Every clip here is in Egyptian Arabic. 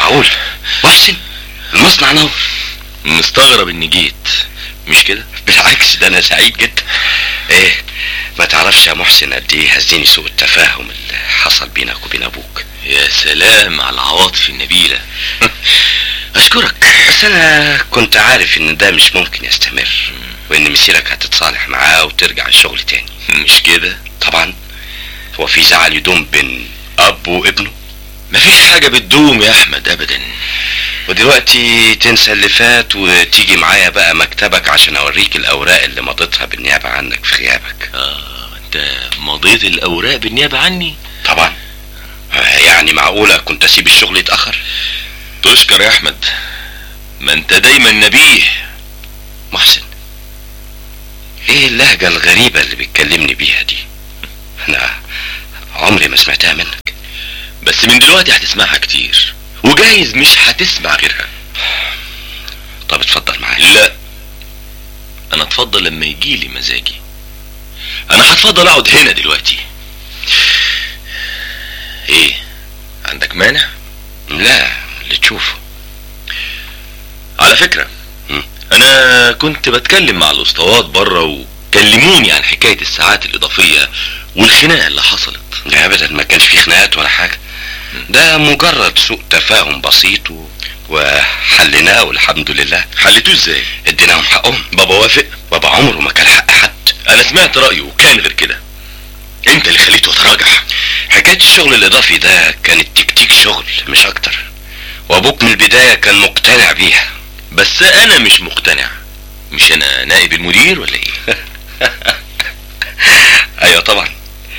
معقول محسن المصنع نور مستغرب اني جيت مش كده بالعكس ده انا سعيد جدا ايه ما تعرفش يا محسن قد ايه هزني سوء التفاهم اللي حصل بينك وبين ابوك يا سلام على العواطف النبيلة اشكرك بس انا كنت عارف ان ده مش ممكن يستمر وان مسيرك هتتصالح معاه وترجع الشغل تاني مش كده طبعا هو في زعل يدوم بين اب وابنه مفيش حاجة بتدوم يا احمد ابدا ودلوقتي تنسى اللي فات وتيجي معايا بقى مكتبك عشان اوريك الاوراق اللي مضيتها بالنيابه عنك في غيابك اه انت مضيت الاوراق بالنيابة عني طبعا يعني معقوله كنت اسيب الشغل يتاخر تشكر يا احمد ما انت دايما نبيه محسن ايه اللهجه الغريبه اللي بتكلمني بيها دي انا عمري ما سمعتها منك بس من دلوقتي هتسمعها كتير وجايز مش هتسمع غيرها طب اتفضل معايا لا انا اتفضل لما يجيلي مزاجي انا هتفضل اقعد هنا دلوقتي ايه عندك مانع لا اللي تشوفه على فكرة مم. انا كنت بتكلم مع الاسطوات بره وكلموني عن حكاية الساعات الاضافية والخناقة اللي حصلت لا ابدا ما كانش في خناقات ولا حاجه ده مجرد سوء تفاهم بسيط و... وحليناه والحمد لله حلتوه ازاي اديناهم حقهم بابا وافق بابا عمره ما كان حق حد انا سمعت رأيه وكان غير كده انت اللي خليته يتراجع حكايه الشغل الاضافي ده كانت تكتيك شغل مش اكتر وابوك من البدايه كان مقتنع بيها بس انا مش مقتنع مش انا نائب المدير ولا ايه ايوه طبعا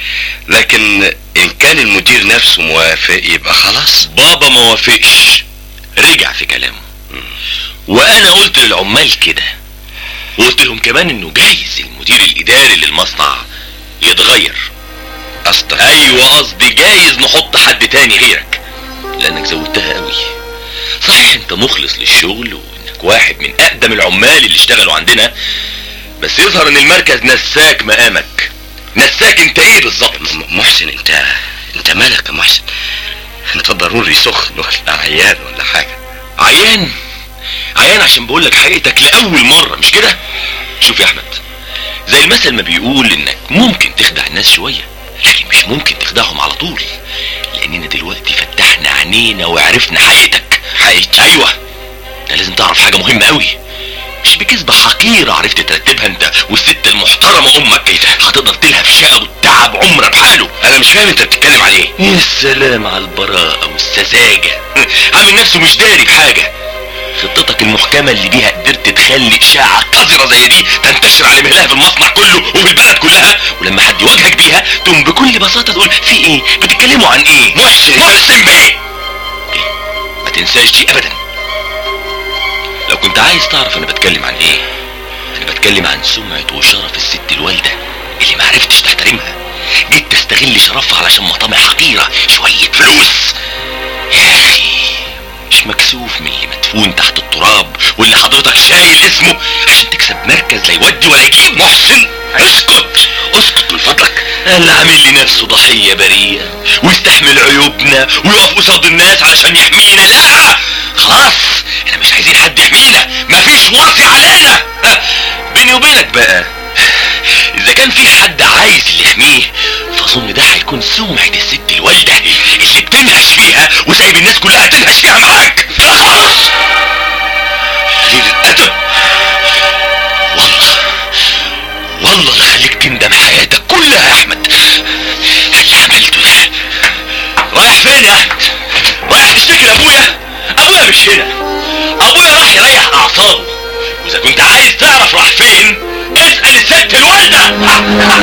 لكن ان كان المدير نفسه موافق يبقى خلاص بابا ما وافقش رجع في كلامه وانا قلت للعمال كده وقلت لهم كمان انه جايز المدير الاداري للمصنع يتغير قصدك ايوه قصدي جايز نحط حد تاني غيرك لانك زودتها قوي صحيح انت مخلص للشغل وانك واحد من اقدم العمال اللي اشتغلوا عندنا بس يظهر ان المركز نساك مقامك نساك انت ايه بالظبط م- محسن انت انت مالك يا محسن انت ضروري سخن ولا عيان ولا حاجه عيان عيان عشان بقول لك حقيقتك لاول مره مش كده شوف يا احمد زي المثل ما بيقول انك ممكن تخدع الناس شويه لكن مش ممكن تخدعهم على طول لاننا دلوقتي فتحنا عينينا وعرفنا حقيقتك حقيقتي ايوه ده لازم تعرف حاجه مهمه قوي مش بكذبة حقيرة عرفت ترتبها انت والست المحترمة امك ايه ده هتقدر تلهب شقى والتعب عمره بحاله انا مش فاهم انت بتتكلم عن ايه يا سلام على البراءة والسذاجة عامل نفسه مش داري بحاجة خطتك المحكمة اللي بيها قدرت تخلي إشاعة قذرة زي دي تنتشر على مهلها في المصنع كله وفي البلد كلها ولما حد يواجهك بيها تقوم بكل بساطة تقول في ايه بتتكلموا عن ايه محسن محسن بيه إيه؟ ما تنساش دي ابدا لو كنت عايز تعرف انا بتكلم عن ايه انا بتكلم عن سمعة وشرف الست الوالدة اللي معرفتش تحترمها جيت تستغل شرفها علشان مطامع حقيرة شوية فلوس يا اخي مش مكسوف من اللي مدفون تحت التراب واللي حضرتك شايل اسمه عشان تكسب مركز لا يودي ولا يجيب محسن اسكت اسكت من فضلك اللي عامل لي نفسه ضحية بريئة ويستحمل عيوبنا ويقف قصاد الناس علشان يحمينا لا خلاص احنا مش عايزين حد يحمينا مفيش واصي علينا ها، بيني وبينك بقى اذا كان في حد عايز اللي يحميه فاظن ده هيكون سمعة الست الوالدة اللي بتنهش فيها وسايب الناس كلها تنهش فيها معاك خلاص قليل الادب والله والله لا خليك تندم حياتك كلها يا احمد على اللي عملته ده رايح فين يا احمد رايح تشتكي لابويا ابويا مش هنا ابويا راح يريح اعصابه واذا كنت عايز تعرف راح فين اسال الست الوالده